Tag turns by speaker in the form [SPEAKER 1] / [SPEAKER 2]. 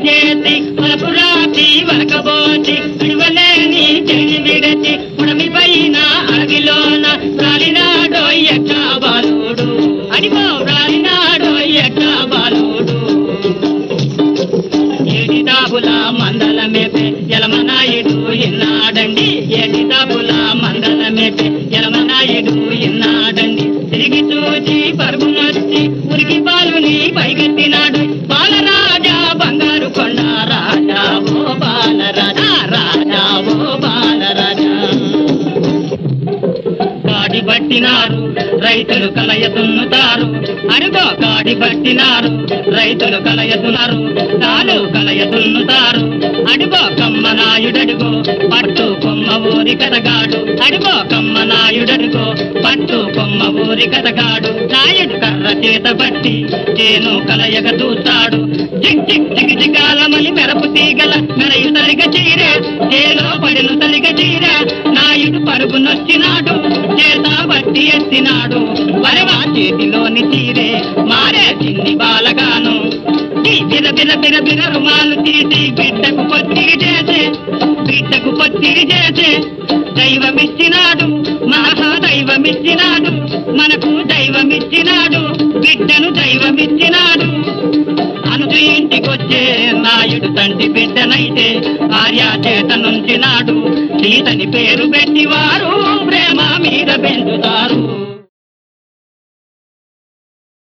[SPEAKER 1] చేసి మలపురాతి వరకబోచి విడువలేని చెడి విడచి పుడమి పైన అడవిలోన రాలినాడో ఎక్క బాలుడు అడిగో రాలినాడో ఎక్క బాలుడు ఏడి దాబుల మందల మేపే ఎలమనాయుడు ఇన్నాడండి ఏడి దాబుల మందల మేపే ఎలమనాయుడు ఇన్నాడండి తిరిగి చూచి పరుగునొచ్చి ఉరికి బాలుని పైకెత్తినాడు బాలరాజా బంగారు కొండ రాజా ఓ బాలరాజా రాజా ఓ బాలరాజా కాడి పట్టినారు రైతులు కలయతున్నుతారు అడుగో కాడి పట్టినారు రైతులు కలయతున్నారు తాను కలయతున్నుతారు అడుగో కమ్మనాయుడడుగో పట్టు కొమ్మ ఊరి కథగాడు అడుగో కమ్మనాయుడడుగో పట్టు కొమ్మ ఊరి కథగాడు నాయుడు కర్ర చేత పట్టి చేను కలయక చూస్తాడు జిగ్ జిగ్ జిగ్ జిగాలమని మెరపు తీగల మెరయు తరిగ చీరే చేలో పడిన తరిగ చీర నాయుడు పరుగునొచ్చినాడు చేత బట్టి ఎత్తినాడు వరవా చేతిలోని చీరే మారే చిన్ని బాలగాను ఈ బిర బిర బిర బిర రుమాలు తీసి బిడ్డకు పొత్తిరి చేసే బిడ్డకు పొత్తిరి చేసే దైవమిచ్చినాడు మహా దైవమిచ్చినాడు మనకు దైవమిచ్చినాడు బిడ్డను దైవమిచ్చినాడు అనుజు ఇంటికొచ్చే నాయుడు తండ్రి బిడ్డనైతే ఆర్య చేత నుంచినాడు సీతని పేరు పెట్టి వారు ప్రేమ మీద పెంచుతారు